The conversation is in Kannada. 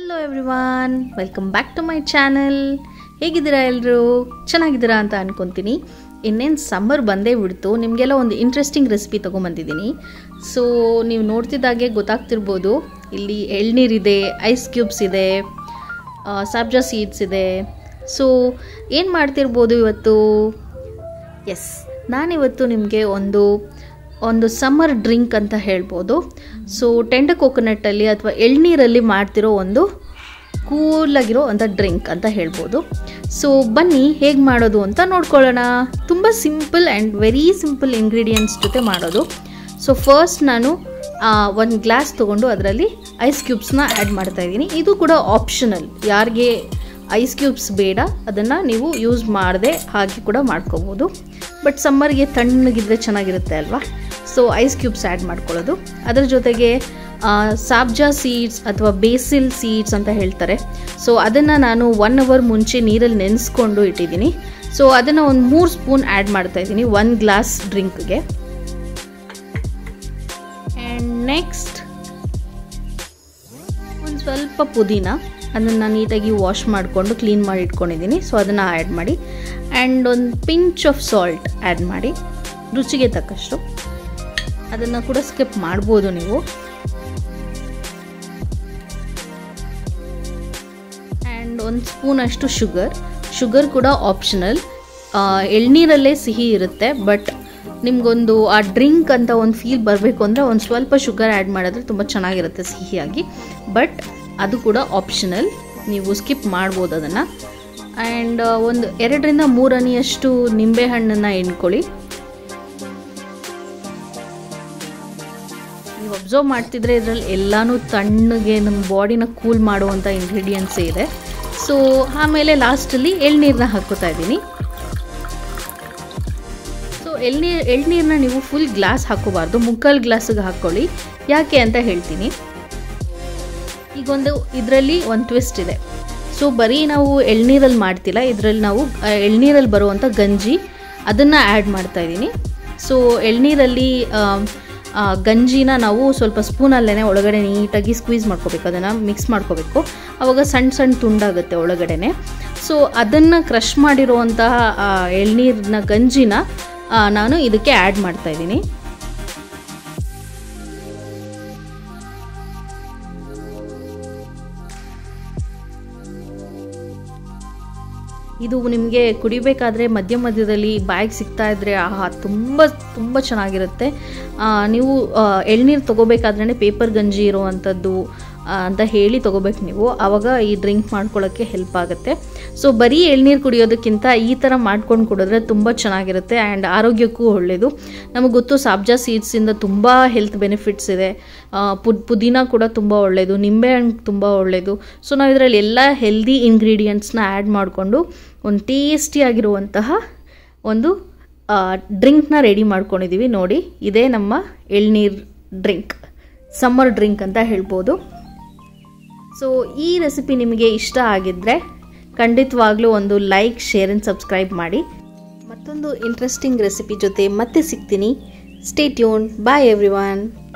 hello everyone welcome back to my channel ಹೇಗಿದ್ದೀರಾ ಎಲ್ಲರೂ ಚೆನ್ನಾಗಿದ್ದೀರಾ ಅಂತ ಅನ್ಕೊತೀನಿ ಇನ್ನೇನು ಸಮ್ಮರ್ ಬಂದೇ ಬಿಡ್ತು ನಿಮಗೆಲ್ಲ ಒಂದು ಇಂಟ್ರೆಸ್ಟಿಂಗ್ ರೆಸಿಪಿ ತೊಗೊಂಬಂದಿದ್ದೀನಿ ಸೊ ನೀವು ನೋಡ್ತಿದ್ದಾಗೆ ಗೊತ್ತಾಗ್ತಿರ್ಬೋದು ಇಲ್ಲಿ ಎಳ್ನೀರಿದೆ ಐಸ್ ಕ್ಯೂಬ್ಸ್ ಇದೆ ಸಾಬ್ಜಾ ಸೀಡ್ಸ್ ಇದೆ ಸೊ ಏನು ಮಾಡ್ತಿರ್ಬೋದು ಇವತ್ತು ಎಸ್ ನಾನಿವತ್ತು ನಿಮಗೆ ಒಂದು ಒಂದು ಸಮ್ಮರ್ ಡ್ರಿಂಕ್ ಅಂತ ಹೇಳ್ಬೋದು ಸೊ ಟೆಂಡ ಕೋಕೋನಟ್ಟಲ್ಲಿ ಅಥವಾ ಎಳ್ನೀರಲ್ಲಿ ಮಾಡ್ತಿರೋ ಒಂದು ಕೂಲಾಗಿರೋ ಅಂತ ಡ್ರಿಂಕ್ ಅಂತ ಹೇಳ್ಬೋದು ಸೊ ಬನ್ನಿ ಹೇಗೆ ಮಾಡೋದು ಅಂತ ನೋಡ್ಕೊಳ್ಳೋಣ ತುಂಬ simple and very simple ingredients ಜೊತೆ ಮಾಡೋದು ಸೊ ಫಸ್ಟ್ ನಾನು ಒಂದು ಗ್ಲಾಸ್ ತೊಗೊಂಡು ಅದರಲ್ಲಿ ಐಸ್ ಕ್ಯೂಬ್ಸ್ನ ಆ್ಯಡ್ ಮಾಡ್ತಾ ಇದ್ದೀನಿ ಇದು ಕೂಡ ಆಪ್ಷನಲ್ ಯಾರಿಗೆ ಐಸ್ ಕ್ಯೂಬ್ಸ್ ಬೇಡ ಅದನ್ನು ನೀವು ಯೂಸ್ ಮಾಡದೆ ಹಾಗೆ ಕೂಡ ಮಾಡ್ಕೋಬೋದು ಬಟ್ ಸಮ್ಮರ್ಗೆ ತಣ್ಣಗಿದ್ರೆ ಚೆನ್ನಾಗಿರುತ್ತೆ ಅಲ್ವಾ ಸೊ ಐಸ್ ಕ್ಯೂಬ್ಸ್ ಆ್ಯಡ್ ಮಾಡ್ಕೊಳ್ಳೋದು ಅದರ ಜೊತೆಗೆ ಸಾಬ್ಜಾ ಸೀಡ್ಸ್ ಅಥವಾ ಬೇಸಿಲ್ ಸೀಡ್ಸ್ ಅಂತ ಹೇಳ್ತಾರೆ ಸೊ ಅದನ್ನು ನಾನು ಒನ್ ಅವರ್ ಮುಂಚೆ ನೀರಲ್ಲಿ ನೆನೆಸ್ಕೊಂಡು ಇಟ್ಟಿದ್ದೀನಿ ಸೊ ಅದನ್ನು ಒಂದು ಮೂರು ಸ್ಪೂನ್ ಆ್ಯಡ್ ಮಾಡ್ತಾ ಇದ್ದೀನಿ ಒನ್ ಗ್ಲಾಸ್ ಡ್ರಿಂಕ್ಗೆ ಆ್ಯಂಡ್ ನೆಕ್ಸ್ಟ್ ಒಂದು ಸ್ವಲ್ಪ ಪುದೀನ ಅದನ್ನು ನೀಟಾಗಿ ವಾಶ್ ಮಾಡಿಕೊಂಡು ಕ್ಲೀನ್ ಮಾಡಿ ಇಟ್ಕೊಂಡಿದ್ದೀನಿ ಸೊ ಅದನ್ನು ಆ್ಯಡ್ ಮಾಡಿ ಆ್ಯಂಡ್ ಒಂದು ಪಿಂಚ್ ಆಫ್ ಸಾಲ್ಟ್ ಆ್ಯಡ್ ಮಾಡಿ ರುಚಿಗೆ ತಕ್ಕಷ್ಟು ಅದನ್ನು ಕೂಡ ಸ್ಕಿಪ್ ಮಾಡ್ಬೋದು ನೀವು ಆ್ಯಂಡ್ ಒಂದು ಸ್ಪೂನ್ ಅಷ್ಟು ಶುಗರ್ ಶುಗರ್ ಕೂಡ ಆಪ್ಷನಲ್ ಎಳ್ನೀರಲ್ಲೇ ಸಿಹಿ ಇರುತ್ತೆ ಬಟ್ ನಿಮಗೊಂದು ಆ ಡ್ರಿಂಕ್ ಅಂತ ಒಂದು ಫೀಲ್ ಬರಬೇಕು ಅಂದರೆ ಒಂದು ಸ್ವಲ್ಪ ಶುಗರ್ ಆ್ಯಡ್ ಮಾಡಿದ್ರೆ ತುಂಬ ಚೆನ್ನಾಗಿರುತ್ತೆ ಸಿಹಿಯಾಗಿ ಬಟ್ ಅದು ಕೂಡ ಆಪ್ಷನಲ್ ನೀವು ಸ್ಕಿಪ್ ಮಾಡ್ಬೋದು ಅದನ್ನು ಆ್ಯಂಡ್ ಒಂದು ಎರಡರಿಂದ ಮೂರು ಹನಿಯಷ್ಟು ನಿಂಬೆಹಣ್ಣನ್ನು ಎಣ್ಕೊಳ್ಳಿ ನೀವು ಅಬ್ಸರ್ವ್ ಮಾಡ್ತಿದ್ರೆ ಇದರಲ್ಲಿ ಎಲ್ಲನೂ ತಣ್ಣಗೆ ನಮ್ಮ ಬಾಡಿನ ಕೂಲ್ ಮಾಡುವಂಥ ಇಂಗ್ರೀಡಿಯೆಂಟ್ಸೇ ಇದೆ ಸೊ ಆಮೇಲೆ ಲಾಸ್ಟಲ್ಲಿ ಎಳ್ನೀರನ್ನ ಹಾಕೋತಾ ಇದ್ದೀನಿ ಸೊ ಎಳ್ನೀರು ಎಳ್ನೀರನ್ನ ನೀವು ಫುಲ್ ಗ್ಲಾಸ್ ಹಾಕೋಬಾರ್ದು ಮುಕ್ಕಾಲು ಗ್ಲಾಸಿಗೆ ಹಾಕ್ಕೊಳ್ಳಿ ಯಾಕೆ ಅಂತ ಹೇಳ್ತೀನಿ ಈಗೊಂದು ಇದರಲ್ಲಿ ಒಂದು ಟ್ವಿಸ್ಟ್ ಇದೆ ಸೊ ಬರೀ ನಾವು ಎಳ್ನೀರಲ್ಲಿ ಮಾಡ್ತಿಲ್ಲ ಇದರಲ್ಲಿ ನಾವು ಎಳ್ನೀರಲ್ಲಿ ಬರುವಂಥ ಗಂಜಿ ಅದನ್ನು ಆ್ಯಡ್ ಮಾಡ್ತಾ ಇದ್ದೀನಿ ಸೊ ಎಳ್ನೀರಲ್ಲಿ ಗಂಜಿನ ನಾವು ಸ್ವಲ್ಪ ಸ್ಪೂನಲ್ಲೇ ಒಳಗಡೆ ನೀಟಾಗಿ ಸ್ಕ್ವೀಸ್ ಮಾಡ್ಕೋಬೇಕು ಅದನ್ನು ಮಿಕ್ಸ್ ಮಾಡ್ಕೋಬೇಕು ಆವಾಗ ಸಣ್ಣ ಸಣ್ಣ ತುಂಡಾಗುತ್ತೆ ಒಳಗಡೆನೆ ಸೊ ಅದನ್ನು ಕ್ರಷ್ ಮಾಡಿರುವಂತಹ ಎಳ್ನೀರಿನ ಗಂಜಿನ ನಾನು ಇದಕ್ಕೆ ಆ್ಯಡ್ ಮಾಡ್ತಾ ಇದ್ದೀನಿ ಇದು ನಿಮಗೆ ಕುಡಿಬೇಕಾದ್ರೆ ಮಧ್ಯ ಮಧ್ಯದಲ್ಲಿ ಬಾಯಿಗೆ ಸಿಗ್ತಾ ಇದ್ದರೆ ಆಹಾ ತುಂಬ ತುಂಬ ಚೆನ್ನಾಗಿರುತ್ತೆ ನೀವು ಎಳ್ನೀರು ತೊಗೋಬೇಕಾದ್ರೇ ಪೇಪರ್ ಗಂಜಿ ಇರುವಂಥದ್ದು ಅಂತ ಹೇಳಿ ತೊಗೋಬೇಕು ನೀವು ಆವಾಗ ಈ ಡ್ರಿಂಕ್ ಮಾಡ್ಕೊಳ್ಳೋಕ್ಕೆ ಹೆಲ್ಪ್ ಆಗುತ್ತೆ ಸೊ ಬರೀ ಎಳ್ನೀರು ಕುಡಿಯೋದಕ್ಕಿಂತ ಈ ಥರ ಮಾಡ್ಕೊಂಡು ಕುಡಿದ್ರೆ ತುಂಬ ಚೆನ್ನಾಗಿರುತ್ತೆ ಆ್ಯಂಡ್ ಆರೋಗ್ಯಕ್ಕೂ ಒಳ್ಳೆಯದು ನಮಗೆ ಗೊತ್ತು ಸಾಬ್ಜಾ ಸೀಡ್ಸಿಂದ ತುಂಬ ಹೆಲ್ತ್ ಬೆನಿಫಿಟ್ಸ್ ಇದೆ ಪುದ್ ಪುದೀನ ಕೂಡ ತುಂಬ ಒಳ್ಳೆಯದು ನಿಂಬೆಹಣ್ಣು ತುಂಬ ಒಳ್ಳೆಯದು ಸೊ ನಾವು ಇದರಲ್ಲಿ ಎಲ್ಲ ಹೆಲ್ದಿ ಇಂಗ್ರೀಡಿಯೆಂಟ್ಸ್ನ ಆ್ಯಡ್ ಮಾಡಿಕೊಂಡು ಒಂದು ಟೇಸ್ಟಿಯಾಗಿರುವಂತಹ ಒಂದು ಡ್ರಿಂಕ್ನ ರೆಡಿ ಮಾಡ್ಕೊಂಡಿದ್ದೀವಿ ನೋಡಿ ಇದೇ ನಮ್ಮ ಎಳ್ನೀರು ಡ್ರಿಂಕ್ ಸಮ್ಮರ್ ಡ್ರಿಂಕ್ ಅಂತ ಹೇಳ್ಬೋದು ಸೊ ಈ ರೆಸಿಪಿ ನಿಮಗೆ ಇಷ್ಟ ಆಗಿದ್ದರೆ ಖಂಡಿತವಾಗ್ಲೂ ಒಂದು ಲೈಕ್ ಶೇರ್ ಆ್ಯಂಡ್ ಸಬ್ಸ್ಕ್ರೈಬ್ ಮಾಡಿ ಮತ್ತೊಂದು ಇಂಟ್ರೆಸ್ಟಿಂಗ್ ರೆಸಿಪಿ ಜೊತೆ ಮತ್ತೆ ಸಿಗ್ತೀನಿ stay tune bye every one